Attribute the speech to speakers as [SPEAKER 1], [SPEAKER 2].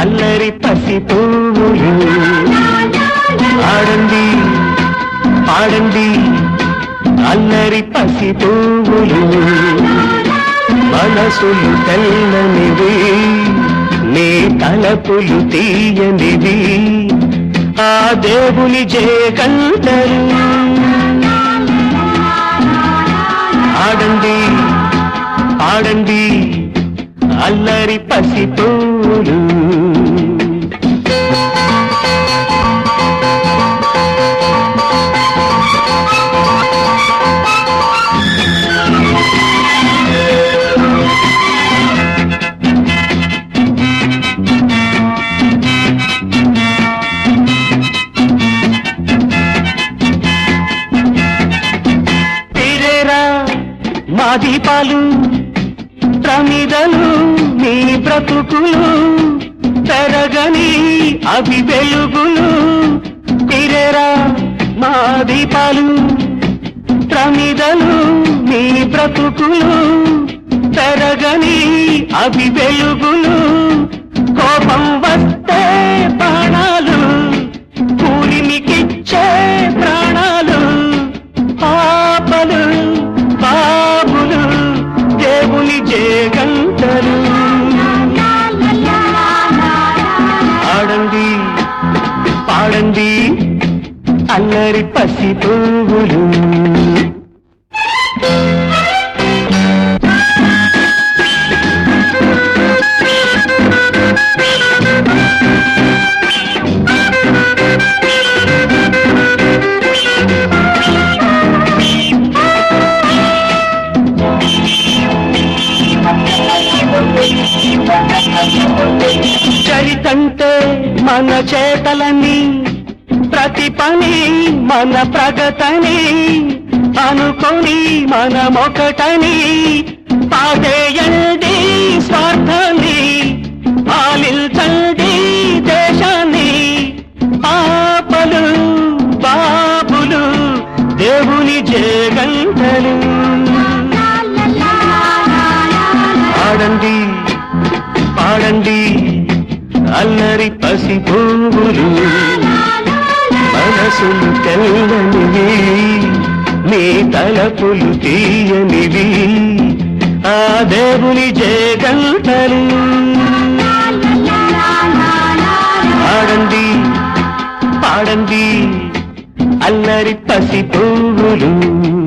[SPEAKER 1] అల్లరి పసి పువ్వులు ఆడండి పాడండి అల్లరి పసి పువ్వులు మనసులు తెల్లనివి నీ తలపులు తీయనివి ఆ దేవుని జయకంటరు ఆడండి ఆడండి అల్లరి పసి పువ్వులు తీరేరా మా దీపాలు ప్రమిదలు మీ బ్రతుకులు పెరగని అవి వెలుగులు తీరేరా మా దీపాలు ప్రమిదలు మీ బ్రతుకులు పెరగని అవి వెలుగులు కోపం వస్తే ప్రాణాలు కూలిమికిచ్చే ప్రాణాలు పాపలు బాబులు దేవుని జయగంటలు ఆడండి పాడండి అల్లరి పసి పువ్వులు చరితంటే మన చేతలని ప్రతి పని మన ప్రగతని అనుకొని మనమొకటని పాదేయండి స్వార్థాన్ని పాలించండి దేశాన్ని పాపలు బాబులు దేవుని జగంటలు ఆడండి పాడండి అల్లరి పసి పువ్వులు మనసులు తెల్లనివి మీ తలపులు తీయనివి ఆ దేవుని జయగంటలు ఆడండి పాడండి అల్లరి పసి పువ్వులు